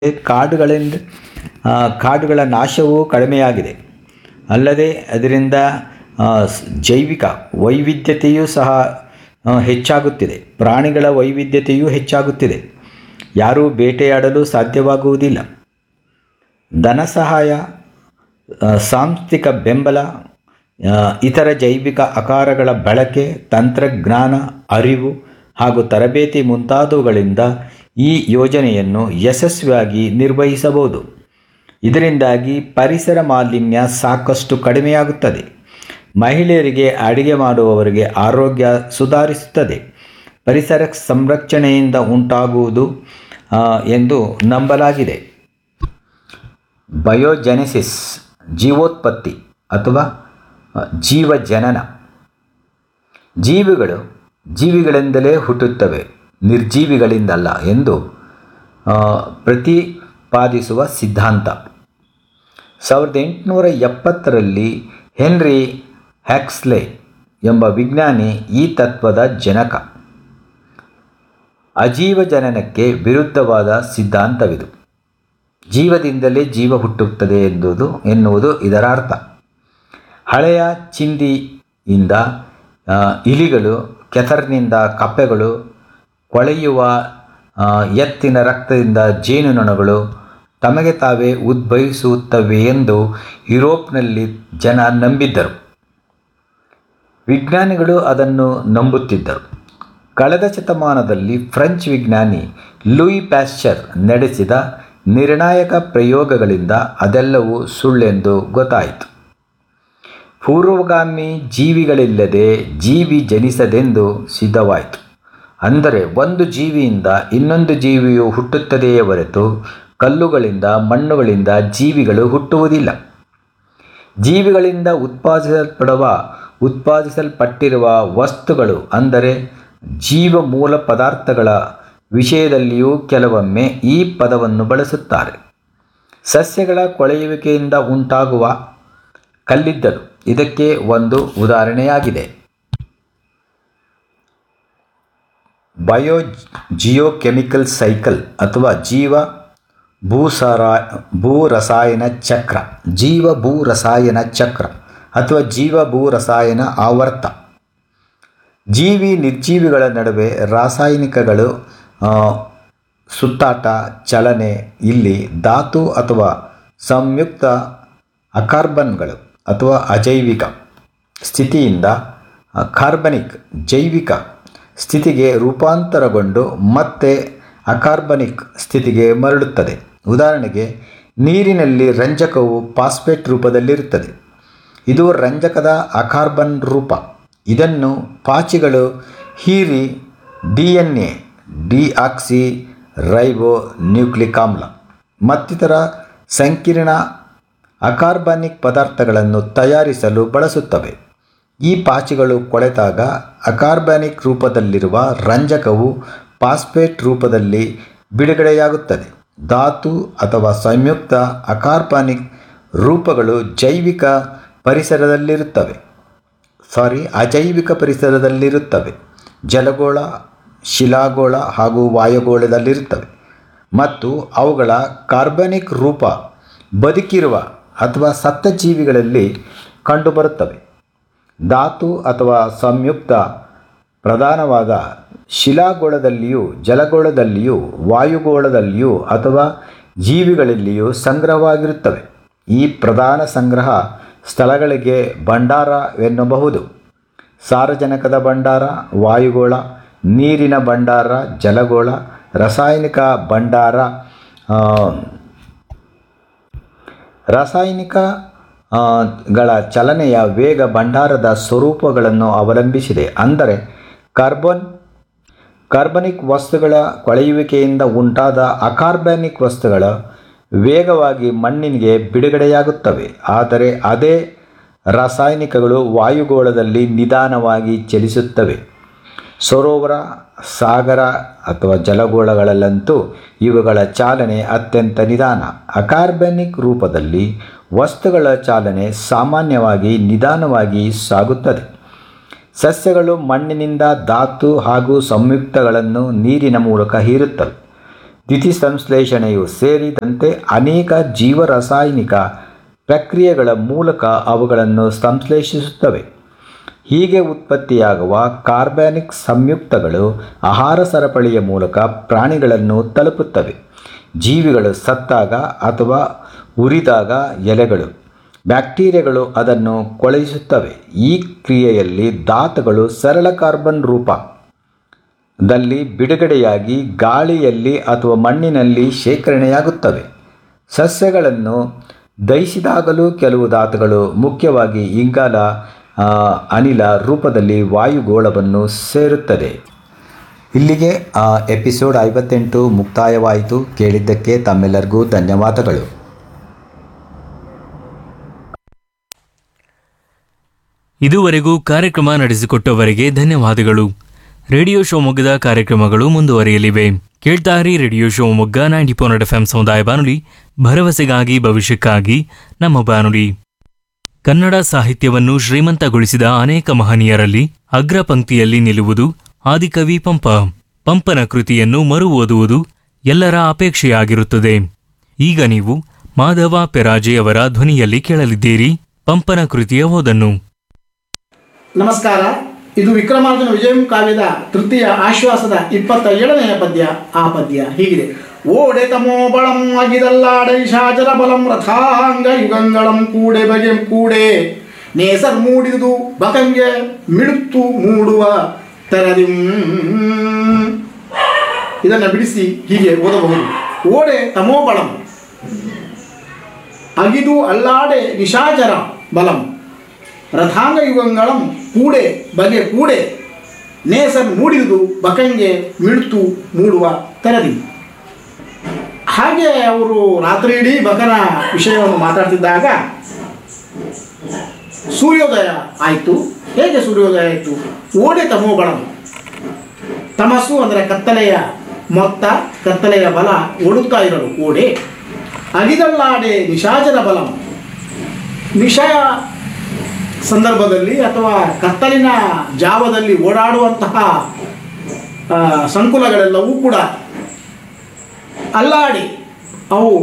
ಕಾಡುಗಳಿಂದ ಕಾಡುಗಳ ನಾಶವೂ ಕಡಿಮೆಯಾಗಿದೆ ಅಲ್ಲದೆ ಅದರಿಂದ ಸ್- ಜೈವಿಕ ವೈವಿಧ್ಯತೆಯೂ ಸಹ ಆ, ಹೆಚ್ಚಾಗುತ್ತಿದೆ ಪ್ರಾಣಿಗಳ ವೈವಿಧ್ಯತೆಯೂ ಹೆಚ್ಚಾಗುತ್ತಿದೆ ಯಾರೂ ಬೇಟೆಯಾಡಲು ಸಾಧ್ಯವಾಗುವುದಿಲ್ಲ ಧನ ಸಹಾಯ ಆ, ಸಾಂಸ್ಥಿಕ ಬೆಂಬಲ ಆ, ಇತರ ಜೈವಿಕ ಆಕಾರಗಳ ಬಳಕೆ ತಂತ್ರಜ್ಞಾನ ಅರಿವು ಹಾಗೂ ತರಬೇತಿ ಮುಂತಾದವುಗಳಿಂದ ಈ ಯೋಜನೆಯನ್ನು ಯಶಸ್ವಿಯಾಗಿ ನಿರ್ವಹಿಸಬಹುದು ಇದರಿಂದಾಗಿ ಪರಿಸರ ಮಾಲಿನ್ಯ ಸಾಕಷ್ಟು ಕಡಿಮೆಯಾಗುತ್ತದೆ ಮಹಿಳೆಯರಿಗೆ ಅಡಿಗೆ ಮಾಡುವವರಿಗೆ ಆರೋಗ್ಯ ಸುಧಾರಿಸುತ್ತದೆ ಪರಿಸರ ಸಂರಕ್ಷಣೆಯಿಂದ ಉಂಟಾಗುವುದು ಆ, ಎಂದು ನಂಬಲಾಗಿದೆ ಬಯೋಜೆನೆಸಿಸ್ ಜೀವೋತ್ಪತ್ತಿ ಅಥವಾ ಅ, ಜೀವಜನನ ಜೀವಿಗಳು ಜೀವಿಗಳಿಂದಲೇ ಹುಟ್ಟುತ್ತವೆ ನಿರ್ಜೀವಿಗಳಿಂದಲ್ಲ ಎಂದು ಆ, ಪ್ರತಿಪಾದಿಸುವ ಸಿದ್ಧಾಂತ ಸಾವಿರದ ಎಂಟುನೂರ ಎಪ್ಪತ್ತರಲ್ಲಿ ಹೆನ್ರಿ ಹ್ಯಾಕ್ಸ್ಲೆ ಎಂಬ ವಿಜ್ಞಾನಿ ಈ ತತ್ವದ ಜನಕ ಅಜೀವ ಜನನಕ್ಕೆ ವಿರುದ್ಧವಾದ ಸಿದ್ಧಾಂತವಿದು ಜೀವದಿಂದಲೇ ಜೀವ ಹುಟ್ಟುತ್ತದೆ ಎಂಬುದು ಎನ್ನುವುದು ಇದರ ಅರ್ಥ ಹಳೆಯ ಚಿಂದಿಯಿಂದ ಆ, ಇಲಿಗಳು ಕೆಸರಿನಿಂದ ಕಪ್ಪೆಗಳು ಕೊಳೆಯುವ ಆ, ಎತ್ತಿನ ರಕ್ತದಿಂದ ಜೇನುನೊಣಗಳು ತಮಗೆ ತಾವೇ ಉದ್ಭವಿಸುತ್ತವೆ ಎಂದು ಯುರೋಪ್ನಲ್ಲಿ ಜನ ನಂಬಿದ್ದರು ವಿಜ್ಞಾನಿಗಳು ಅದನ್ನು ನಂಬುತ್ತಿದ್ದರು ಕಳೆದ ಶತಮಾನದಲ್ಲಿ ಫ್ರೆಂಚ್ ವಿಜ್ಞಾನಿ ಲೂಯಿ ಪ್ಯಾಶ್ಚರ್ ನಡೆಸಿದ ನಿರ್ಣಾಯಕ ಪ್ರಯೋಗಗಳಿಂದ ಅದೆಲ್ಲವೂ ಸುಳ್ಳೆಂದು ಗೊತ್ತಾಯಿತು ಪೂರ್ವಗಾಮಿ ಜೀವಿಗಳಿಲ್ಲದೆ ಜೀವಿ ಜನಿಸದೆಂದು ಸಿದ್ಧವಾಯಿತು ಅಂದರೆ ಒಂದು ಜೀವಿಯಿಂದ ಇನ್ನೊಂದು ಜೀವಿಯು ಹುಟ್ಟುತ್ತದೆಯೇ ಹೊರತು ಕಲ್ಲುಗಳಿಂದ ಮಣ್ಣುಗಳಿಂದ ಜೀವಿಗಳು ಹುಟ್ಟುವುದಿಲ್ಲ ಜೀವಿಗಳಿಂದ ಉತ್ಪಾದಿಸಲ್ಪಡುವ ಉತ್ಪಾದಿಸಲ್ಪಟ್ಟಿರುವ ವಸ್ತುಗಳು ಅಂದರೆ ಜೀವ ಮೂಲ ಪದಾರ್ಥಗಳ ವಿಷಯದಲ್ಲಿಯೂ ಕೆಲವೊಮ್ಮೆ ಈ ಪದವನ್ನು ಬಳಸುತ್ತಾರೆ ಸಸ್ಯಗಳ ಕೊಳೆಯುವಿಕೆಯಿಂದ ಉಂಟಾಗುವ ಕಲ್ಲಿದ್ದಲು ಇದಕ್ಕೆ ಒಂದು ಉದಾಹರಣೆಯಾಗಿದೆ ಬಯೋ ಜಿಯೋಕೆಮಿಕಲ್ ಸೈಕಲ್ ಅಥವಾ ಜೀವ ಭೂಸರ ಭೂರಸಾಯನ ಚಕ್ರ ಜೀವ ಭೂರಸಾಯನ ಚಕ್ರ ಅಥವಾ ಜೀವ ಭೂರಸಾಯನ ಆವರ್ತ ಜೀವಿ ನಿರ್ಜೀವಿಗಳ ನಡುವೆ ರಾಸಾಯನಿಕಗಳು ಆ, ಸುತ್ತಾಟ ಚಲನೆ ಇಲ್ಲಿ ಧಾತು ಅಥವಾ ಸಂಯುಕ್ತ ಅಕಾರ್ಬನ್ಗಳು ಅಥವಾ ಅಜೈವಿಕ ಸ್ಥಿತಿಯಿಂದ ಆ, ಕಾರ್ಬನಿಕ್ ಜೈವಿಕ ಸ್ಥಿತಿಗೆ ರೂಪಾಂತರಗೊಂಡು ಮತ್ತೆ ಅಕಾರ್ಬನಿಕ್ ಸ್ಥಿತಿಗೆ ಮರಳುತ್ತದೆ ಉದಾಹರಣೆಗೆ ನೀರಿನಲ್ಲಿ ರಂಜಕವು ಫಾಸ್ಫೇಟ್ ರೂಪದಲ್ಲಿರುತ್ತದೆ ಇದು ರಂಜಕದ ಅಕಾರ್ಬನ್ ರೂಪ ಇದನ್ನು ಪಾಚಿಗಳು ಹೀರಿ D N A deoxyribonucleic ಆಮ್ಲ ಮತ್ತಿತರ ಸಂಕೀರ್ಣ ಅಕಾರ್ಬನಿಕ್ ಪದಾರ್ಥಗಳನ್ನು ತಯಾರಿಸಲು ಬಳಸುತ್ತವೆ ಈ ಪಾಚಿಗಳು ಕೊಳೆತಾಗ ಅಕಾರ್ಬನಿಕ್ ರೂಪದಲ್ಲಿರುವ ರಂಜಕವು ಫಾಸ್ಫೇಟ್ ರೂಪದಲ್ಲಿ ಬಿಡುಗಡೆಯಾಗುತ್ತದೆ ಧಾತು ಅಥವಾ ಸಂಯುಕ್ತ ಅಕಾರ್ಬನಿಕ್ ರೂಪಗಳು ಜೈವಿಕ ಪರಿಸರದಲ್ಲಿರುತ್ತವೆ ಸಾರಿ ಅಜೈವಿಕ ಪರಿಸರದಲ್ಲಿರುತ್ತವೆ ಜಲಗೋಳ ಶಿಲಾಗೋಳ ಹಾಗೂ ವಾಯುಗೋಳದಲ್ಲಿರುತ್ತವೆ ಮತ್ತು ಅವುಗಳ ಕಾರ್ಬನಿಕ್ ರೂಪ ಬದುಕಿರುವ ಅಥವಾ ಸತ್ತ ಜೀವಿಗಳಲ್ಲಿ ಕಂಡುಬರುತ್ತವೆ ಧಾತು ಅಥವಾ ಸಂಯುಕ್ತ ಪ್ರಧಾನವಾದ ಶಿಲಾಗೋಳದಲ್ಲಿಯೂ ಜಲಗೋಳದಲ್ಲಿಯೂ ವಾಯುಗೋಳದಲ್ಲಿಯೂ ಅಥವಾ ಜೀವಿಗಳಲ್ಲಿಯೂ ಸಂಗ್ರಹವಾಗಿರುತ್ತವೆ ಈ ಪ್ರಧಾನ ಸಂಗ್ರಹ ಸ್ಥಳಗಳಿಗೆ ಭಂಡಾರವೆನ್ನಬಹುದು ಸಾರಜನಕದ ಭಂಡಾರ ವಾಯುಗೋಳ ನೀರಿನ ಭಂಡಾರ ಜಲಗೋಳ ರಾಸಾಯನಿಕ ಭಂಡಾರ ಆ, ರಾಸಾಯನಿಕ ಆ, ಗಳ ಚಲನೆಯ ವೇಗ ಭಂಡಾರದ ಸ್ವರೂಪಗಳನ್ನು ಅವಲಂಬಿಸಿದೆ ಅಂದರೆ ಕಾರ್ಬನ್ ಕಾರ್ಬನಿಕ್ ವಸ್ತುಗಳ ಕೊಳೆಯುವಿಕೆಯಿಂದ ಉಂಟಾದ ಅಕಾರ್ಬನಿಕ್ ವಸ್ತುಗಳ ವೇಗವಾಗಿ ಮಣ್ಣಿಗೆ ಬಿಡುಗಡೆಯಾಗುತ್ತವೆ ಆದರೆ ಅದೇ ರಾಸಾಯನಿಕಗಳು ವಾಯುಗೋಳದಲ್ಲಿ ನಿಧಾನವಾಗಿ ಚಲಿಸುತ್ತವೆ ಸರೋವರ ಸಾಗರ ಅಥವಾ ಜಲಗೋಳಗಳಲ್ಲಂತೂ ಇವುಗಳ ಚಾಲನೆ ಅತ್ಯಂತ ನಿಧಾನ ಅಕಾರ್ಬನಿಕ್ ರೂಪದಲ್ಲಿ ವಸ್ತುಗಳ ಚಾಲನೆ ಸಾಮಾನ್ಯವಾಗಿ ನಿಧಾನವಾಗಿ ಸಾಗುತ್ತದೆ ಸಸ್ಯಗಳು ಮಣ್ಣಿನಿಂದ ಧಾತು ಹಾಗೂ ಸಂಯುಕ್ತಗಳನ್ನು ನೀರಿನ ಮೂಲಕ ಹೀರುತ್ತವೆ ದ್ಯುತಿಸಂಶ್ಲೇಷಣೆಯು ಸೇರಿದಂತೆ ಅನೇಕ ಜೀವರಾಸಾಯನಿಕ ಪ್ರಕ್ರಿಯೆಗಳ ಮೂಲಕ ಅವುಗಳನ್ನು ಸಂಶ್ಲೇಷಿಸುತ್ತವೆ ಹೀಗೆ ಉತ್ಪತ್ತಿಯಾಗುವ ಕಾರ್ಬ್ಯಾನಿಕ್ ಸಂಯುಕ್ತಗಳು ಆಹಾರ ಸರಪಳಿಯ ಮೂಲಕ ಪ್ರಾಣಿಗಳನ್ನು ತಲುಪುತ್ತವೆ ಜೀವಿಗಳು ಸತ್ತಾಗ ಅಥವಾ ಉರಿದಾಗ ಎಲೆಗಳು ಬ್ಯಾಕ್ಟೀರಿಯಾಗಳು ಅದನ್ನು ಕೊಳೆಯಿಸುತ್ತವೆ ಈ ಕ್ರಿಯೆಯಲ್ಲಿ ಧಾತುಗಳು ಸರಳ ಕಾರ್ಬನ್ ರೂಪ ದಲ್ಲಿ ಬಿಡುಗಡೆಯಾಗಿ ಗಾಳಿಯಲ್ಲಿ ಅಥವಾ ಮಣ್ಣಿನಲ್ಲಿ ಶೇಖರಣೆಯಾಗುತ್ತವೆ ಸಸ್ಯಗಳನ್ನು ದಹಿಸಿದಾಗಲೂ ಕೆಲವು ಧಾತುಗಳು ಮುಖ್ಯವಾಗಿ ಇಂಗಾಲ ಆ, ಅನಿಲ ರೂಪದಲ್ಲಿ ವಾಯುಗೋಳವನ್ನು ಸೇರುತ್ತದೆ ಇಲ್ಲಿಗೆ ಆ ಎಪಿಸೋಡ್ ಐವತ್ತೆಂಟು ಮುಕ್ತಾಯವಾಯಿತು ಕೇಳಿದ್ದಕ್ಕೆ ತಮ್ಮೆಲ್ಲರಿಗೂ ಧನ್ಯವಾದಗಳು ಇದುವರೆಗೂ ಕಾರ್ಯಕ್ರಮ ನಡೆಸಿಕೊಟ್ಟವರಿಗೆ ಧನ್ಯವಾದಗಳು ರೇಡಿಯೋ ಶಿವಮೊಗ್ಗದ ಕಾರ್ಯಕ್ರಮಗಳು ಮುಂದುವರಿಯಲಿವೆ ಕೇಳ್ತಾರಿ radio Shivamogga ninety point F M ಸಮುದಾಯ ಬಾನುಲಿ ಭರವಸೆಗಾಗಿ ಭವಿಷ್ಯಕ್ಕಾಗಿ ನಮ್ಮ ಬಾನುಲಿ ಕನ್ನಡ ಸಾಹಿತ್ಯವನ್ನು ಶ್ರೀಮಂತಗೊಳಿಸಿದ ಅನೇಕ ಮಹನೀಯರಲ್ಲಿ ಅಗ್ರ ಪಂಕ್ತಿಯಲ್ಲಿ ನಿಲ್ಲುವುದು ಆದಿಕವಿ ಪಂಪ ಪಂಪನ ಕೃತಿಯನ್ನು ಮರು ಓದುವುದು ಎಲ್ಲರ ಅಪೇಕ್ಷೆಯಾಗಿರುತ್ತದೆ ಈಗ ನೀವು ಮಾಧವ ಪೆರಾಜೆಯವರ ಧ್ವನಿಯಲ್ಲಿ ಕೇಳಲಿದ್ದೀರಿ ಪಂಪನ ಕೃತಿಯ ಓದನ್ನು ನಮಸ್ಕಾರ ಇದು ವಿಕ್ರಮಾರ್ಜುನ ವಿಜಯಂ ಕಾವ್ಯದ ತೃತೀಯ ಆಶ್ವಾಸದ ಇಪ್ಪತ್ತ ಏಳನೆಯ ಪದ್ಯ ಆ ಪದ್ಯ ಹೀಗಿದೆ ಓಡೆ ತಮೋ ಬಳಂ ಅಗಿದಲ್ಲಾಡೈ ಶಾಚರ ಬಲಂ ರಥಾಂಗ ಯುಗಂಗಳಂ ಕೂಡೆ ಬಗೆ ಕೂಡೆ ನೇಸರ್ ಮೂಡಿದುದು ಬಕಂಗೆ ಮಿಡುತ್ತು ಮೂಡುವ ತೆರದಿಂ ಇದನ್ನು ಬಿಡಿಸಿ ಹೀಗೆ ಓದಬಹುದು ಓಡೆ ತಮೋ ಬಳಂ ಅಗಿದು ಅಲ್ಲಾಡೆ ನಿಶಾಚರ ಬಲಂ ರಥಾಂಗ ಯುಗಂಗಳಂ ಕೂಡೆ ಬಗೆ ಕೂಡೆ ನೇಸನ್ ಮೂಡಿದುದು ಬಕಂಗೆ ಮಿಡ್ತು ಮೂಡುವ ತೆರದಿ ಹಾಗೆ ಅವರು ರಾತ್ರಿ ಇಡೀ ಬಕನ ವಿಷಯವನ್ನು ಮಾತಾಡ್ತಿದ್ದಾಗ ಸೂರ್ಯೋದಯ ಆಯಿತು ಹೇಗೆ ಸೂರ್ಯೋದಯ ಆಯಿತು ಓಡೆ ತಮೋ ಬಳಂ ತಮಸ್ಸು ಅಂದರೆ ಕತ್ತಲೆಯ ಮೊತ್ತ ಕತ್ತಲೆಯ ಬಲ ಓಡುತ್ತಾ ಇರಲು ಓಡೆ ಅಗಿದಲ್ಲಾಡೆ ನಿಶಾಚರ ಬಲಂ ನಿಶಯ ಸಂದರ್ಭದಲ್ಲಿ ಅಥವಾ ಕತ್ತಲಿನ ಜಾವದಲ್ಲಿ ಓಡಾಡುವಂತಹ ಆ, ಸಂಕುಲಗಳೆಲ್ಲವೂ ಕೂಡ ಅಲ್ಲಾಡಿ ಅವು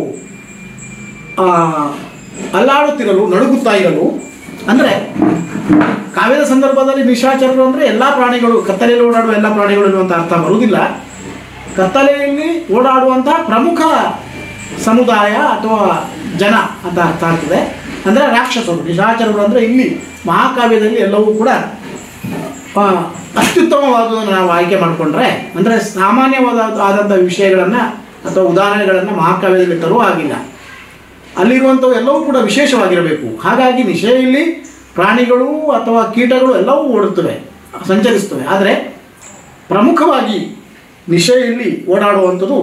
ಆ, ಅಲ್ಲಾಡುತ್ತಿರಲು ನಡುಗುತ್ತಾ ಇರಲು ಅಂದರೆ ಕಾವ್ಯದ ಸಂದರ್ಭದಲ್ಲಿ ನಿಶಾಚರರು ಅಂದರೆ ಎಲ್ಲ ಪ್ರಾಣಿಗಳು ಕತ್ತಲೆಯಲ್ಲಿ ಓಡಾಡುವ ಎಲ್ಲ ಪ್ರಾಣಿಗಳು ಅನ್ನುವಂಥ ಅರ್ಥ ಬರುವುದಿಲ್ಲ ಕತ್ತಲೆಯಲ್ಲಿ ಓಡಾಡುವಂತಹ ಪ್ರಮುಖ ಸಮುದಾಯ ಅಥವಾ ಜನ ಅಂತ ಅರ್ಥ ಆಗ್ತದೆ ಅಂದರೆ ರಾಕ್ಷಸರು ನಿಶಾಚರರು ಅಂದರೆ ಇಲ್ಲಿ ಮಹಾಕಾವ್ಯದಲ್ಲಿ ಎಲ್ಲವೂ ಕೂಡ ಆ, ಅತ್ಯುತ್ತಮವಾದುದನ್ನು ನಾವು ಆಯ್ಕೆ ಮಾಡಿಕೊಂಡ್ರೆ ಅಂದರೆ ಸಾಮಾನ್ಯವಾದ ಆದಂಥ ವಿಷಯಗಳನ್ನು ಅಥವಾ ಉದಾಹರಣೆಗಳನ್ನು ಮಹಾಕಾವ್ಯದಲ್ಲಿ ತರುವ ಹಾಗಿಲ್ಲ ಅಲ್ಲಿರುವಂಥವು ಎಲ್ಲವೂ ಕೂಡ ವಿಶೇಷವಾಗಿರಬೇಕು ಹಾಗಾಗಿ ನಿಶೆಯಲ್ಲಿ ಪ್ರಾಣಿಗಳು ಅಥವಾ ಕೀಟಗಳು ಎಲ್ಲವೂ ಓಡುತ್ತವೆ ಸಂಚರಿಸ್ತವೆ ಆದರೆ ಪ್ರಮುಖವಾಗಿ ನಿಶೆಯಲ್ಲಿ ಓಡಾಡುವಂಥದ್ದು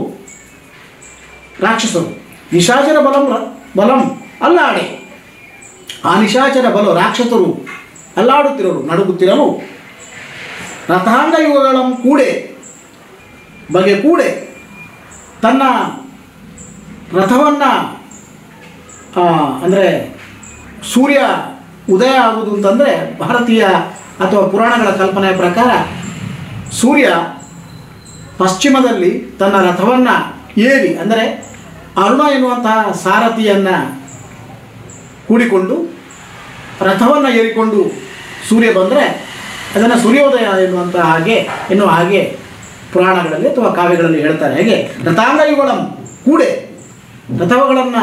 ರಾಕ್ಷಸರು ನಿಶಾಚರ ಬಲಂ ರ- ಬಲಂ ಅಲ್ಲಾಡೆ ಆ ನಿಶಾಚರ ಬಲ ರಾಕ್ಷಸರು ಅಲ್ಲಾಡುತ್ತಿರಲು ನಡುಗುತ್ತಿರಲು ರಥಾಂಗ ಯುಗಗಳಂ ಕೂಡೆ ಬಗೆ ಕೂಡೆ ತನ್ನ ರಥವನ್ನು ಅಂದರೆ ಸೂರ್ಯ ಉದಯ ಆಗುವುದು ಅಂತಂದರೆ ಭಾರತೀಯ ಅಥವಾ ಪುರಾಣಗಳ ಕಲ್ಪನೆಯ ಪ್ರಕಾರ ಸೂರ್ಯ ಪಶ್ಚಿಮದಲ್ಲಿ ತನ್ನ ರಥವನ್ನು ಏರಿ ಅಂದರೆ ಅರುಣ ಎನ್ನುವಂತಹ ಸಾರಥಿಯನ್ನು ಕೂಡಿಕೊಂಡು ರಥವನ್ನು ಏರಿಕೊಂಡು ಸೂರ್ಯ ಬಂದರೆ ಅದನ್ನು ಸೂರ್ಯೋದಯ ಎನ್ನುವಂಥ ಹಾಗೆ ಎನ್ನುವ ಹಾಗೆ ಪುರಾಣಗಳಲ್ಲಿ ಅಥವಾ ಕಾವ್ಯಗಳಲ್ಲಿ ಹೇಳ್ತಾರೆ ಹೇಗೆ ರಥಾಂಗಯುಗಳಂ ಕೂಡೆ ರಥಗಳನ್ನು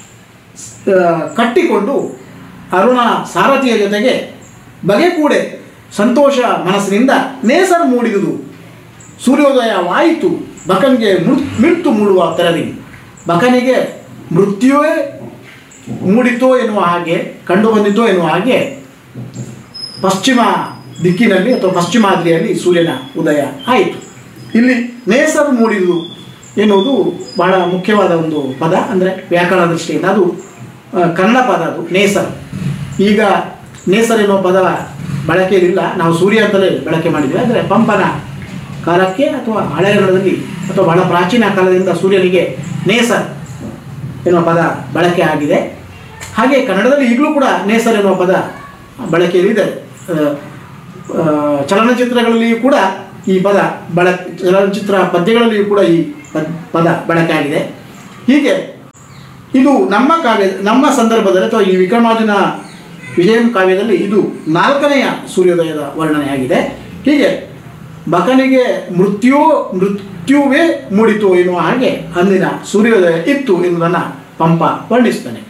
ಕಟ್ಟಿಕೊಂಡು ಅರುಣ ಸಾರಥಿಯ ಜೊತೆಗೆ ಬಗೆ ಕೂಡೆ ಸಂತೋಷ ಮನಸ್ಸಿನಿಂದ ನೇಸರ್ ಮೂಡಿದುದು ಸೂರ್ಯೋದಯವಾಯಿತು ಬಕನಿಗೆ ಮೃತ್ ಮಿಡ್ತು ಮೂಡುವ ತೆರದಿ ಬಕನಿಗೆ ಮೃತ್ಯುವೇ ಮೂಡಿತೋ ಎನ್ನುವ ಹಾಗೆ ಕಂಡು ಬಂದಿತೋ ಎನ್ನುವ ಹಾಗೆ ಪಶ್ಚಿಮ ದಿಕ್ಕಿನಲ್ಲಿ ಅಥವಾ ಪಶ್ಚಿಮಾದ್ರಿಯಲ್ಲಿ ಸೂರ್ಯನ ಉದಯ ಆಯಿತು ಇಲ್ಲಿ ನೇಸರು ಮೂಡಿದು ಎನ್ನುವುದು ಬಹಳ ಮುಖ್ಯವಾದ ಒಂದು ಪದ ಅಂದರೆ ವ್ಯಾಕರಣ ದೃಷ್ಟಿಯಿಂದ ಅದು ಆ, ಕನ್ನಡ ಪದ ಅದು ನೇಸರ್ ಈಗ ನೇಸರ್ ಎನ್ನುವ ಪದ ಬಳಕೆಯಲ್ಲಿಲ್ಲ ನಾವು ಸೂರ್ಯ ಅಂತಲೇ ಬಳಕೆ ಮಾಡಿದ್ವಿ ಆದರೆ ಪಂಪನ ಕಾಲಕ್ಕೆ ಅಥವಾ ಹಳೆಗಡದಲ್ಲಿ ಅಥವಾ ಬಹಳ ಪ್ರಾಚೀನ ಕಾಲದಿಂದ ಸೂರ್ಯನಿಗೆ ನೇಸರ್ ಎನ್ನುವ ಪದ ಬಳಕೆ ಆಗಿದೆ ಹಾಗೆ ಕನ್ನಡದಲ್ಲಿ ಈಗಲೂ ಕೂಡ ನೇಸರ್ ಎನ್ನುವ ಪದ ಬಳಕೆಯಲ್ಲಿದೆ ಆ, ಆ, ಚಲನಚಿತ್ರಗಳಲ್ಲಿಯೂ ಕೂಡ ಈ ಪದ ಬಳ ಚಲನಚಿತ್ರ ಪದ್ಯಗಳಲ್ಲಿಯೂ ಕೂಡ ಈ ಪದ್- ಪದ ಬಳಕೆ ಆಗಿದೆ ಹೀಗೆ ಇದು ನಮ್ಮ ಕಾವ್ಯ ನಮ್ಮ ಸಂದರ್ಭದಲ್ಲಿ ಅಥವಾ ಈ ವಿಕ್ರಮಾರ್ಜುನ ವಿಜಯಂ ಕಾವ್ಯದಲ್ಲಿ ಇದು ನಾಲ್ಕನೆಯ ಸೂರ್ಯೋದಯದ ವರ್ಣನೆಯಾಗಿದೆ ಹೀಗೆ ಬಕನಿಗೆ ಮೃತ್ಯು ಮೃತ್ಯುವೇ ಮೂಡಿತು ಎನ್ನುವ ಹಾಗೆ ಅಂದಿನ ಸೂರ್ಯೋದಯ ಇತ್ತು ಎನ್ನುವುದನ್ನು ಪಂಪ ವರ್ಣಿಸ್ತಾನೆ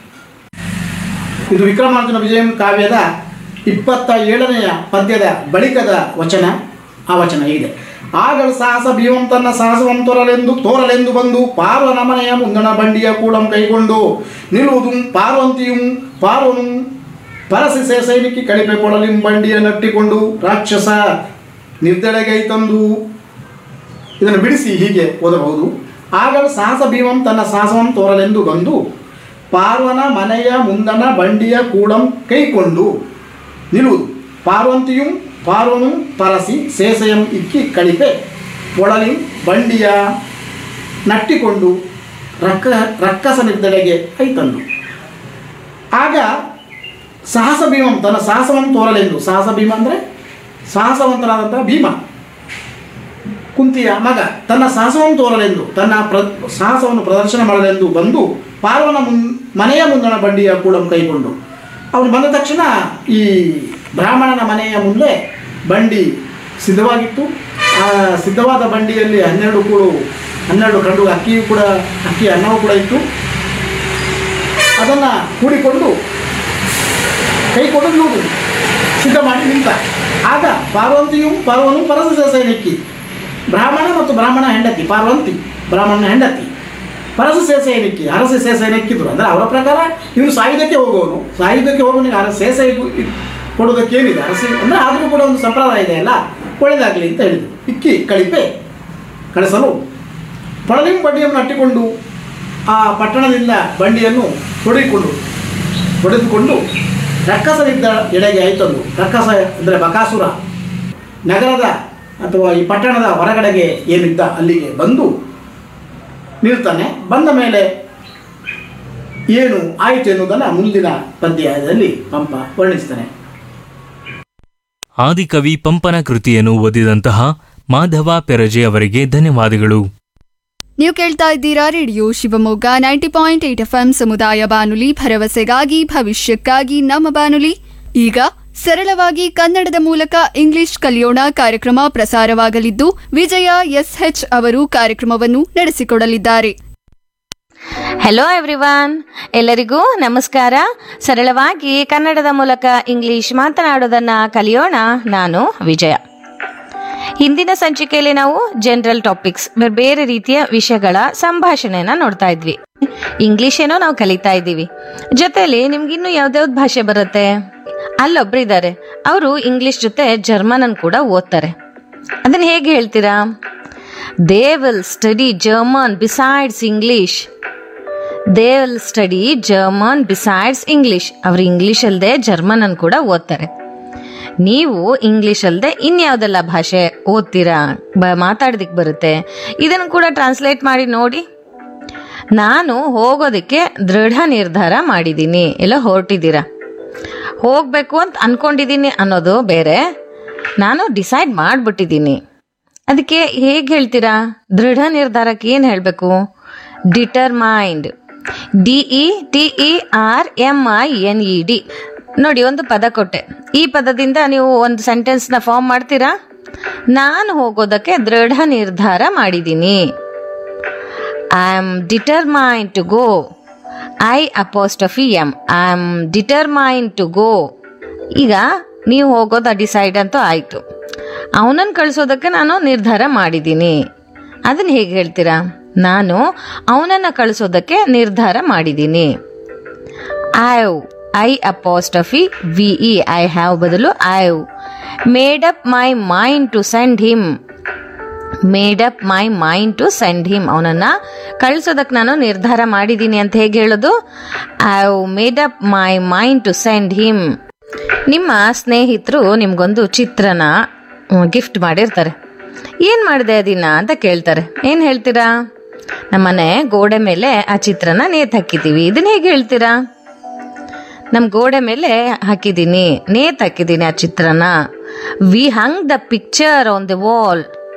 ಇದು ವಿಕ್ರಮಾರ್ಜುನ ವಿಜಯಂ ಕಾವ್ಯದ ಇಪ್ಪತ್ತ ಏಳನೆಯ ಪದ್ಯದ ಬಳಿಕದ ವಚನ ಆ ವಚನ ಇದೆ ಆಗಲು ಸಾಹಸ ಭೀಮಂ ತನ್ನ ಸಾಹಸವಂ ತೋರಲೆಂದು ತೋರಲೆಂದು ಬಂದು ಪಾರ್ವನ ಮನೆಯ ಮುಂದಣ ಬಂಡಿಯ ಕೂಡಂ ಕೈಗೊಂಡು ನಿಲ್ಲುವುದು ಪಾರ್ವಂತಿಯು ಪಾರ್ವನು ಪರಸಿ ಸೈನಿಕಿ ಕಳಿಪೆ ಕೊಡಲಿಂ ಬಂಡಿಯ ನಟ್ಟಿಕೊಂಡು ರಾಕ್ಷಸ ನಿರ್ದಳೆಗೈ ತಂದು ಇದನ್ನು ಬಿಡಿಸಿ ಹೀಗೆ ಓದಬಹುದು ಆಗಲು ಸಾಹಸ ಭೀಮಂ ತನ್ನ ಸಾಹಸವಂ ತೋರಲೆಂದು ಬಂದು ಪಾರ್ವನ ಮನೆಯ ಮುಂದಣ ಬಂಡಿಯ ಕೂಡಂ ಕೈಕೊಂಡು ನಿಲ್ಲುವುದು ಪಾರ್ವಂತಿಯು ಪಾರ್ವನು ಪರಸಿ ಸೇಸೆಯಂ ಇಕ್ಕಿ ಕಳಿಪೆ ಒಳಲಿ ಬಂಡಿಯ ನಟ್ಟಿಕೊಂಡು ರಕ್ಕ ರಕ್ಕಸನಿದ್ದೆಡೆಗೆ ಕೈತಂದು ಆಗ ಸಾಹಸ ಭೀಮಂ ತನ್ನ ಸಾಹಸವನ್ನು ತೋರಲೆಂದು ಸಾಹಸ ಭೀಮ ಅಂದರೆ ಸಾಹಸವಂತನಾದಂಥ ಭೀಮ ಕುಂತಿಯ ಮಗ ತನ್ನ ಸಾಹಸವನ್ನು ತೋರಲೆಂದು ತನ್ನ ಪ್ರ ಸಾಹಸವನ್ನು ಪ್ರದರ್ಶನ ಮಾಡಲೆಂದು ಬಂದು ಪಾರ್ವನ ಮುನ್ ಮನೆಯ ಮುಂದಣ ಬಂಡಿಯ ಕೂಡಂ ಕೈಗೊಂಡು ಅವನು ಬಂದ ತಕ್ಷಣ ಈ ಬ್ರಾಹ್ಮಣನ ಮನೆಯ ಮುಂದೆ ಬಂಡಿ ಸಿದ್ಧವಾಗಿತ್ತು ಆ ಸಿದ್ಧವಾದ ಬಂಡಿಯಲ್ಲಿ ಹನ್ನೆರಡು ಕೂಡು ಹನ್ನೆರಡು ಕಂಡು ಅಕ್ಕಿಯೂ ಕೂಡ ಅಕ್ಕಿ ಅನ್ನವೂ ಕೂಡ ಇತ್ತು ಅದನ್ನು ಕೂಡಿಕೊಂಡು ಕೈ ಕೊಡಲು ಸಿದ್ಧ ಮಾಡಿ ನಿಂತ ಆಗ ಪಾರ್ವಂತಿಯು ಪಾರ್ವನು ಪರಸ ಸೈನಿಕ್ಕಿ ಬ್ರಾಹ್ಮಣ ಮತ್ತು ಬ್ರಾಹ್ಮಣ ಹೆಂಡತಿ ಪಾರ್ವಂತಿ ಬ್ರಾಹ್ಮಣನ ಹೆಂಡತಿ ಪರಸ ಸೇಸೆಯನಿಕ್ಕಿ ಅರಸ ಸೇಸೆಯನಿಕ್ಕಿದ್ರು ಅಂದರೆ ಅವರ ಪ್ರಕಾರ ಇವನು ಸಾಯುವುದಕ್ಕೆ ಹೋಗುವವನು ಸಾಯುವುದಕ್ಕೆ ಹೋಗೋನಿಗೆ ಅರಸ ಸೇಸೆ ಕೊಡೋದಕ್ಕೆ ಏನಿದೆ ಅರಸಿ ಅಂದರೆ ಆದರೂ ಕೂಡ ಒಂದು ಸಂಪ್ರದಾಯ ಇದೆ ಅಲ್ಲ ಒಳ್ಳೆಯದಾಗಲಿ ಅಂತ ಹೇಳಿದರು ಇಕ್ಕಿ ಕಳಿಪೆ ಕಳಿಸಲು ಪಳಲಿಂ ಬಂಡಿಯನ್ನು ಅಟ್ಟಿಕೊಂಡು ಆ ಪಟ್ಟಣದಿಂದ ಬಂಡಿಯನ್ನು ಹೊಡೆದುಕೊಂಡು ಹೊಡೆದುಕೊಂಡು ರಕ್ಕಸನಿದ್ದ ಎಡೆಗೆ ಆಯ್ತಂದು ರಕ್ಕಸ ಅಂದರೆ ಬಕಾಸುರ ನಗರದ ಅಥವಾ ಈ ಪಟ್ಟಣದ ಹೊರಗಡೆಗೆ ಏನಿದ್ದ ಅಲ್ಲಿಗೆ ಬಂದು ನಿಲ್ತಾನೆ ಬಂದ ಮೇಲೆ ಏನು ಆಯಿತು ಎನ್ನುವುದನ್ನು ಮುಂದಿನ ಪದ್ಯದಲ್ಲಿ ಪಂಪ ವರ್ಣಿಸ್ತಾನೆ ಆದಿಕವಿ ಪಂಪನ ಕೃತಿಯನ್ನು ಓದಿದಂತಹ ಮಾಧವ ಪೆರಜೆ ಅವರಿಗೆ ಧನ್ಯವಾದಗಳು ನೀವು ಕೇಳ್ತಾ ಇದ್ದೀರಾ radio Shivamogga ninety point eight F ಸಮುದಾಯ ಬಾನುಲಿ ಭರವಸೆಗಾಗಿ ಭವಿಷ್ಯಕ್ಕಾಗಿ ನಮ್ಮ ಬಾನುಲಿ ಈಗ ಸರಳವಾಗಿ ಕನ್ನಡದ ಮೂಲಕ ಇಂಗ್ಲಿಷ್ ಕಲಿಯೋಣ ಕಾರ್ಯಕ್ರಮ ಪ್ರಸಾರವಾಗಲಿದ್ದು ವಿಜಯ ಎಸ್ಎಚ್ ಅವರು ಕಾರ್ಯಕ್ರಮವನ್ನು ನಡೆಸಿಕೊಡಲಿದ್ದಾರೆ ಹೆಲೋ ಎವ್ರಿವಾನ್ ಎಲ್ಲರಿಗೂ ನಮಸ್ಕಾರ ಸರಳವಾಗಿ ಕನ್ನಡದ ಮೂಲಕ ಇಂಗ್ಲಿಷ್ ಮಾತನಾಡೋದನ್ನ ಕಲಿಯೋಣ ನಾನು ವಿಜಯ ಹಿಂದಿನ ಸಂಚಿಕೆಯಲ್ಲಿ ನಾವು ಜನರಲ್ ಟಾಪಿಕ್ಸ್ ಬೇರೆ ಬೇರೆ ರೀತಿಯ ವಿಷಯಗಳ ಸಂಭಾಷಣೆನ ನೋಡ್ತಾ ಇದ್ವಿ ಇಂಗ್ಲಿಷ್ ಏನೋ ನಾವು ಕಲಿತಾ ಇದ್ದೀವಿ ಜೊತೆಲಿ ನಿಮ್ಗಿನ್ನು ಯಾವ್ದ್ಯಾವ್ದು ಭಾಷೆ ಬರುತ್ತೆ ಅಲ್ಲೊಬ್ರಿದ್ದಾರೆ ಅವರು ಇಂಗ್ಲಿಷ್ ಜೊತೆ ಜರ್ಮನ್ ಅನ್ನು ಕೂಡ ಓದ್ತಾರೆ ಅದನ್ನ ಹೇಗೆ ಹೇಳ್ತೀರಾ they will study German besides English they will study German besides English ಅವ್ರು ಇಂಗ್ಲಿಷ್ ಅಲ್ಲದೆ ಜರ್ಮನ್ ಅನ್ನು ಕೂಡ ಓದ್ತಾರೆ ನೀವು ಇಂಗ್ಲಿಷ್ ಅಲ್ಲದೆ ಇನ್ಯಾವುದೆಲ್ಲ ಭಾಷೆ ಓದ್ತೀರಾ ಬ ಮಾತಾಡೋದಕ್ಕೆ ಬರುತ್ತೆ ಇದನ್ನು ಕೂಡ ಟ್ರಾನ್ಸ್ಲೇಟ್ ಮಾಡಿ ನೋಡಿ ನಾನು ಹೋಗೋದಕ್ಕೆ ದೃಢ ನಿರ್ಧಾರ ಮಾಡಿದ್ದೀನಿ ಎಲ್ಲ ಹೊರಟಿದ್ದೀರಾ ಹೋಗಬೇಕು ಅಂತ ಅನ್ಕೊಂಡಿದ್ದೀನಿ ಅನ್ನೋದು ಬೇರೆ ನಾನು ಡಿಸೈಡ್ ಮಾಡಿಬಿಟ್ಟಿದ್ದೀನಿ ಅದಕ್ಕೆ ಹೇಗೆ ಹೇಳ್ತೀರಾ ದೃಢ ನಿರ್ಧಾರಕ್ಕೆ ಏನು ಹೇಳಬೇಕು determined D E T E R M I N E D ನೋಡಿ ಒಂದು ಪದ ಕೊಟ್ಟೆ ಈ ಪದದಿಂದ ನೀವು ಒಂದು ಸೆಂಟೆನ್ಸ್ನ ಫಾರ್ಮ್ ಮಾಡ್ತೀರಾ ನಾನು ಹೋಗೋದಕ್ಕೆ ದೃಢ ನಿರ್ಧಾರ ಮಾಡಿದ್ದೀನಿ I am determined to go I apostrophe M I am determined to go ಈಗ ನೀವು ಹೋಗೋದು ಡಿಸೈಡ್ ಅಂತೂ ಆಯಿತು ಅವನನ್ನು ಕಳಿಸೋದಕ್ಕೆ ನಾನು ನಿರ್ಧಾರ ಮಾಡಿದ್ದೀನಿ ಅದನ್ನ ಹೇಗೆ ಹೇಳ್ತೀರಾ ನಾನು ಅವನನ್ನು ಕಳಿಸೋದಕ್ಕೆ ನಿರ್ಧಾರ ಮಾಡಿದ್ದೀನಿ I've I apostrophe V E I have ಬದಲು I've made up my mind to send him made up my mind to send him ಅವನನ್ನು ಕಳಿಸೋದಕ್ಕೆ ನಾನು ನಿರ್ಧಾರ ಮಾಡಿದ್ದೀನಿ ಅಂತ ಹೇಗೆ ಹೇಳೋದು I made up my mind to send him ನಿಮ್ಮ ಸ್ನೇಹಿತರು ನಿಮ್ಗೊಂದು ಚಿತ್ರನ ಗಿಫ್ಟ್ ಮಾಡಿರ್ತಾರೆ ಏನು ಮಾಡಿದೆ ಅದಿನ ಅಂತ ಕೇಳ್ತಾರೆ ಏನು ಹೇಳ್ತೀರಾ ನಮ್ಮನೆ ಗೋಡೆ ಮೇಲೆ ಆ ಚಿತ್ರನ ನೇತು ಹಾಕಿದ್ದೀವಿ ಇದನ್ನ ಹೇಗೆ ಹೇಳ್ತೀರಾ ನಮ್ಮ ಗೋಡೆ ಮೇಲೆ ಹಾಕಿದ್ದೀನಿ ನೇತ್ ಹಾಕಿದ್ದೀನಿ ಆ ಚಿತ್ರನ we hang the picture on the wall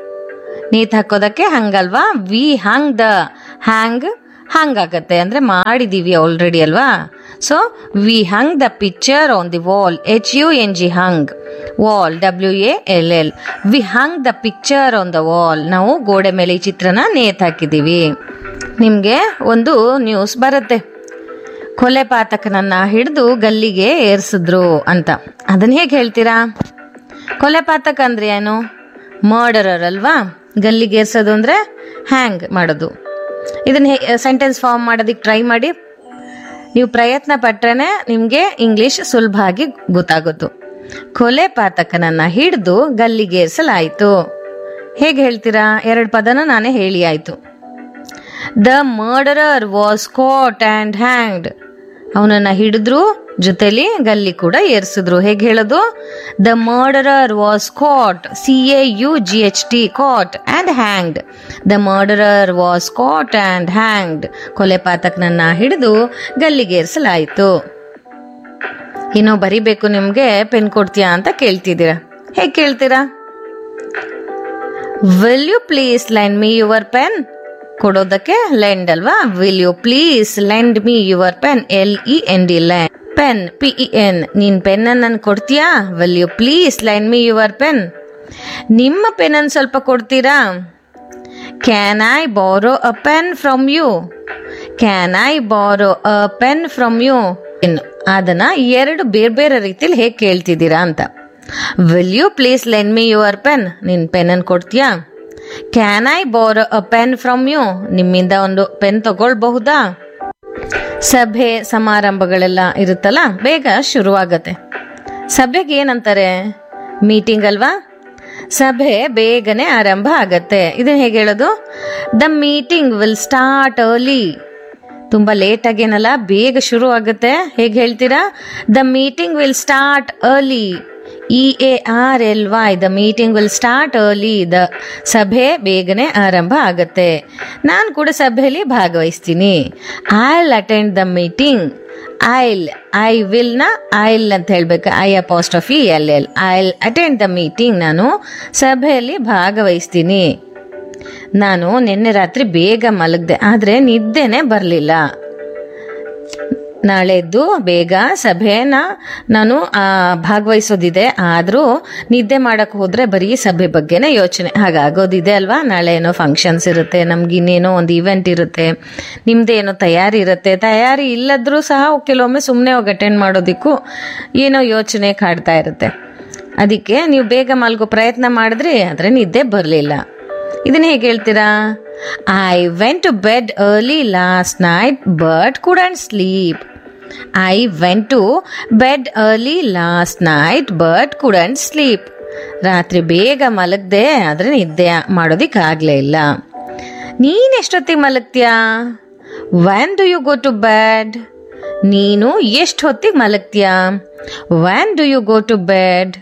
ನೇತ್ ಹಾಕೋದಕ್ಕೆ ಹಂಗಲ್ವಾ ವಿ ಹಂಗ್ ದ ಹ್ಯಾಂಗ್ ಹಂಗಾಗತ್ತೆ ಅಂದ್ರೆ ಮಾಡಿದೀವಿ ಆಲ್ರೆಡಿ ಅಲ್ವಾ so we hang the picture on the wall H U N G hang wall W A L L we hang the picture on the wall ನಾವು ಗೋಡೆ ಮೇಲೆ ಈ ಚಿತ್ರನ ನೇತ್ ಹಾಕಿದೀವಿ ನಿಮಗೆ ಒಂದು ನ್ಯೂಸ್ ಬರುತ್ತೆ ಕೊಲೆ ಪಾತಕನನ್ನ ಹಿಡಿದು ಗಲ್ಲಿಗೆ ಏರ್ಸಿದ್ರು ಅಂತ ಅದನ್ನ ಹೇಗೆ ಹೇಳ್ತೀರಾ ಕೊಲೆ ಪಾತಕ ಅಂದ್ರೆ ಏನು ಮರ್ಡರರ್ ಅಲ್ವಾ ಗಲ್ಲಿಗೆ ಏರ್ಸೋದು ಅಂದ್ರೆ ಹ್ಯಾಂಗ್ ಮಾಡೋದು ಇದನ್ನ ಸೆಂಟೆನ್ಸ್ ಫಾರ್ಮ್ ಮಾಡೋದಕ್ಕೆ ಟ್ರೈ ಮಾಡಿ ನೀವು ಪ್ರಯತ್ನ ಪಟ್ರೇನೆ ನಿಮಗೆ ಇಂಗ್ಲಿಷ್ ಸುಲಭ ಆಗಿ ಗೊತ್ತಾಗೋದು ಕೊಲೆ ಪಾತಕನನ್ನ ಹಿಡಿದು ಗಲ್ಲಿಗೇರಿಸಲಾಯಿತು ಹೇಗೆ ಹೇಳ್ತೀರಾ ಎರಡು ಪದನ ನಾನೇ ಹೇಳಿ ಆಯ್ತು the murderer was caught and hanged ಅವನನ್ನ ಹಿಡಿದ್ರು ಜೊತೆಲಿ ಗಲ್ಲಿ ಕೂಡ ಏರ್ಸಿದ್ರು ಹೇಗೆ ಹೇಳೋದು the murderer was caught C A U G H T caught and hanged the murderer was caught and hanged ಕೊಲೆ ಪಾತಕನನ್ನ ಹಿಡಿದು ಗಲ್ಲಿಗೇರಿಸಲಾಯಿತು ಏನೋ ಬರಿಬೇಕು ನಿಮ್ಗೆ ಪೆನ್ ಕೊಡ್ತೀಯಾ ಅಂತ ಕೇಳ್ತಿದ್ದೀರಾ ಹೇಗೆ ಕೇಳ್ತೀರಾ will you please lend me your pen ಕೊಡೋದಕ್ಕೆ ಲೆಂಡ್ ಅಲ್ವಾ will you please lend me your pen L E N D lend pen P E N ನೀನ್ ಪೆನ್ ನನ್ ಕೊಡ್ತೀಯಾ will you please lend me your pen ನಿಮ್ಮ pen ಅನ್ನು ಸ್ವಲ್ಪ ಕೊಡ್ತೀರಾ can I borrow a pen from you can I borrow a pen from you ಅದನ್ನ ಎರಡು ಬೇರೆ ಬೇರೆ ರೀತಿಲಿ ಹೇಗೆ ಕೇಳ್ತಿದ್ದೀರಾ ಅಂತ will you please lend me your pen ನಿನ್ ಪೆನ್ ಅನ್ನು ಕೊಡ್ತೀಯಾ can I borrow a pen from you ನಿಮ್ಮಿಂದ ಒಂದು ಪೆನ್ ತಗೊಳ್ಬಹುದಾ ಸಭೆ ಸಮಾರಂಭಗಳೆಲ್ಲ ಇರುತ್ತಲ್ಲ ಬೇಗ ಶುರುವಾಗತ್ತೆ ಸಭೆಗೆ ಏನಂತಾರೆ ಮೀಟಿಂಗ್ ಅಲ್ವಾ ಸಭೆ ಬೇಗನೆ ಆರಂಭ ಆಗತ್ತೆ ಇದನ್ನ ಹೇಗೆ ಹೇಳೋದು the meeting will start early ತುಂಬಾ ಲೇಟ್ ಆಗೇನಲ್ಲ ಬೇಗ ಶುರು ಆಗುತ್ತೆ ಹೇಗೆ ಹೇಳ್ತೀರಾ the meeting will start early E A R L Y the meeting will start early the ಸಭೆ ಬೇಗನೆ ಆರಂಭ ಆಗತ್ತೆ ನಾನು ಕೂಡ ಸಭೆಯಲ್ಲಿ ಭಾಗವಹಿಸ್ತೀನಿ I will attend the meeting I'll I will ನ ಐಲ್ ಅಂತ ಹೇಳ್ಬೇಕು I apostrophe L L I'll attend the meeting ನಾನು ಸಭೆಯಲ್ಲಿ ಭಾಗವಹಿಸ್ತೀನಿ ನಾನು ನಿನ್ನೆ ರಾತ್ರಿ ಬೇಗ ಮಲಗ್ದೆ ಆದರೆ ನಿದ್ದೆನೆ ಬರಲಿಲ್ಲ ನಾಳೆದ್ದು ಬೇಗ ಸಭೆನ ನಾನು ಆ, ಭಾಗವಹಿಸೋದಿದೆ ಆದರೂ ನಿದ್ದೆ ಮಾಡಕ್ಕೆ ಹೋದ್ರೆ ಬರೀ ಸಭೆ ಬಗ್ಗೆನೇ ಯೋಚನೆ ಹಾಗಾಗೋದಿದೆ ಅಲ್ವಾ ನಾಳೆ ಏನೋ ಫಂಕ್ಷನ್ಸ್ ಇರುತ್ತೆ ನಮ್ಗೆ ಇನ್ನೇನೋ ಒಂದು ಇವೆಂಟ್ ಇರುತ್ತೆ ನಿಮ್ದೇನೋ ತಯಾರಿ ಇರುತ್ತೆ ತಯಾರಿ ಇಲ್ಲದ್ರೂ ಸಹ ಕೆಲವೊಮ್ಮೆ ಸುಮ್ಮನೆ ಹೋಗಿ ಅಟೆಂಡ್ ಮಾಡೋದಕ್ಕೂ ಏನೋ ಯೋಚನೆ ಕಾಡ್ತಾ ಇರುತ್ತೆ ಅದಕ್ಕೆ ನೀವು ಬೇಗ ಮಲ್ಗೋ ಪ್ರಯತ್ನ ಮಾಡಿದ್ರಿ ಆದರೆ ನಿದ್ದೆ ಬರಲಿಲ್ಲ ಇದನ್ನ ಹೇಗೆ ಹೇಳ್ತೀರಾ I went to bed early last night but couldn't sleep I went to bed early last night but couldn't sleep ರಾತ್ರಿ ಬೇಗ ಮಲಗ್ದೆ ಆದರೆ ನಿದ್ದೆ ಮಾಡೋದಿಕ್ಕಾಗಲೇ ಇಲ್ಲ ನೀನು ಎಷ್ಟೊತ್ತಿಗೆ ಮಲಗ್ತೀಯಾ when do you go to bed ನೀನು ಎಷ್ಟು ಹೊತ್ತಿಗೆ ಮಲಗ್ತೀಯಾ when do you go to bed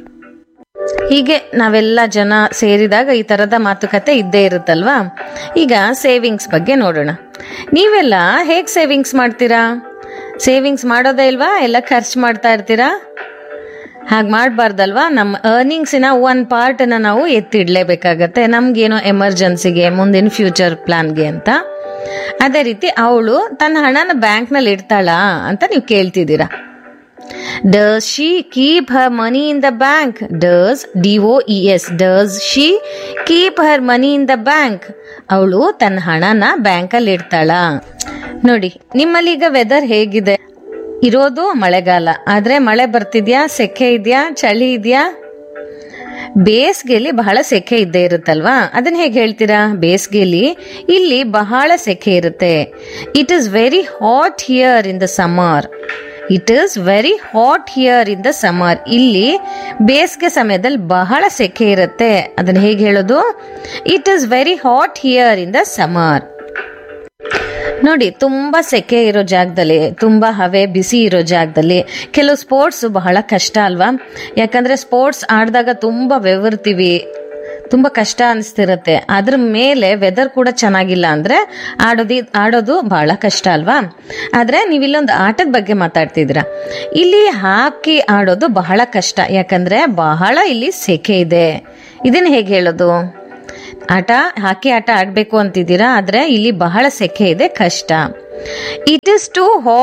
ಹೀಗೆ ನಾವೆಲ್ಲ ಜನ ಸೇರಿದಾಗ ಈ ಥರದ ಮಾತುಕತೆ ಇದ್ದೇ ಇರುತ್ತಲ್ವಾ ಈಗ ಸೇವಿಂಗ್ಸ್ ಬಗ್ಗೆ ನೋಡೋಣ ನೀವೆಲ್ಲ ಹೇಗೆ ಸೇವಿಂಗ್ಸ್ ಮಾಡ್ತೀರಾ ಸೇವಿಂಗ್ಸ್ ಮಾಡೋದೇ ಇಲ್ವಾ ಎಲ್ಲ ಖರ್ಚು ಮಾಡ್ತಾ ಇರ್ತೀರಾ ಹಾಗೆ ಮಾಡಬಾರ್ದಲ್ವಾ ನಮ್ಮ ಅರ್ನಿಂಗ್ಸಿನ ಒನ್ ಪಾರ್ಟನ್ನ ನಾವು ಎತ್ತಿಡ್ಲೇಬೇಕಾಗತ್ತೆ ನಮಗೇನೋ ಎಮರ್ಜೆನ್ಸಿಗೆ ಮುಂದಿನ ಫ್ಯೂಚರ್ ಪ್ಲಾನ್ಗೆ ಅಂತ ಅದೇ ರೀತಿ ಅವಳು ತನ್ನ ಹಣನ ಬ್ಯಾಂಕ್ನಲ್ಲಿ ಇಡ್ತಾಳಾ ಅಂತ ನೀವು ಕೇಳ್ತಿದ್ದೀರಾ does she keep her money in the bank does D O E S does she keep her money in the bank ಅವಳು ತನ್ನ ಹಣನ ಬ್ಯಾಂಕಲ್ಲಿ ಇಡ್ತಾಳ ನೋಡಿ ನಿಮ್ಮಲ್ಲಿ ಈಗ ವೆದರ್ ಹೇಗಿದೆ ಇರೋದು ಮಳೆಗಾಲ ಆದ್ರೆ ಮಳೆ ಬರ್ತಿದ್ಯಾ ಸೆಕೆ ಇದೆಯಾ ಚಳಿ ಇದೆಯಾ ಬೇಸಿಗೆಯಲ್ಲಿ ಬಹಳ ಸೆಕೆ ಇದ್ದೇ ಇರುತ್ತಲ್ವಾ ಅದನ್ನ ಹೇಗೆ ಹೇಳ್ತೀರಾ ಬೇಸಿಗೆಯಲ್ಲಿ ಇಲ್ಲಿ ಬಹಳ ಸೆಕೆ ಇರುತ್ತೆ it is very hot here in the summer it is very hot here in the summer ಇಲ್ಲಿ ಬೇಸಿಗೆ ಸಮಯದಲ್ಲಿ ಬಹಳ ಸೆಕೆ ಇರುತ್ತೆ ಅದನ್ನ ಹೇಗೆ ಹೇಳೋದು it is very hot here in the summer ನೋಡಿ ತುಂಬಾ ಸೆಕೆ ಇರೋ ಜಾಗದಲ್ಲಿ ತುಂಬಾ ಹವೆ ಬಿಸಿ ಇರೋ ಜಾಗದಲ್ಲಿ ಕೆಲವು ಸ್ಪೋರ್ಟ್ಸ್ ಬಹಳ ಕಷ್ಟ ಅಲ್ವಾ ಯಾಕಂದ್ರೆ ಸ್ಪೋರ್ಟ್ಸ್ ಆಡಿದಾಗ ತುಂಬಾ ಬೆವರ್ತೀವಿ ತುಂಬಾ ಕಷ್ಟ ಅನಿಸ್ತಿರತ್ತೆ ಅದ್ರ ಮೇಲೆ ವೆದರ್ ಕೂಡ ಚೆನ್ನಾಗಿಲ್ಲ ಅಂದ್ರೆ ಆಡೋದಿ ಆಡೋದು ಬಹಳ ಕಷ್ಟ ಅಲ್ವಾ ಆದ್ರೆ ನೀವಿಲ್ಲೊಂದು ಆಟದ ಬಗ್ಗೆ ಮಾತಾಡ್ತಿದ್ದೀರಾ ಇಲ್ಲಿ ಹಾಕಿ ಆಡೋದು ಬಹಳ ಕಷ್ಟ ಯಾಕಂದ್ರೆ ಬಹಳ ಇಲ್ಲಿ ಸೆಕೆ ಇದೆ ಇದನ್ನ ಹೇಗೆ ಹೇಳೋದು ಆಟ ಹಾಕಿ ಆಟ ಆಡಬೇಕು ಅಂತಿದ್ದೀರಾ ಆದರೆ ಇಲ್ಲಿ ಬಹಳ ಸೆಕೆ ಇದೆ ಕಷ್ಟ ಇಟ್ ಇಸ್ ಟು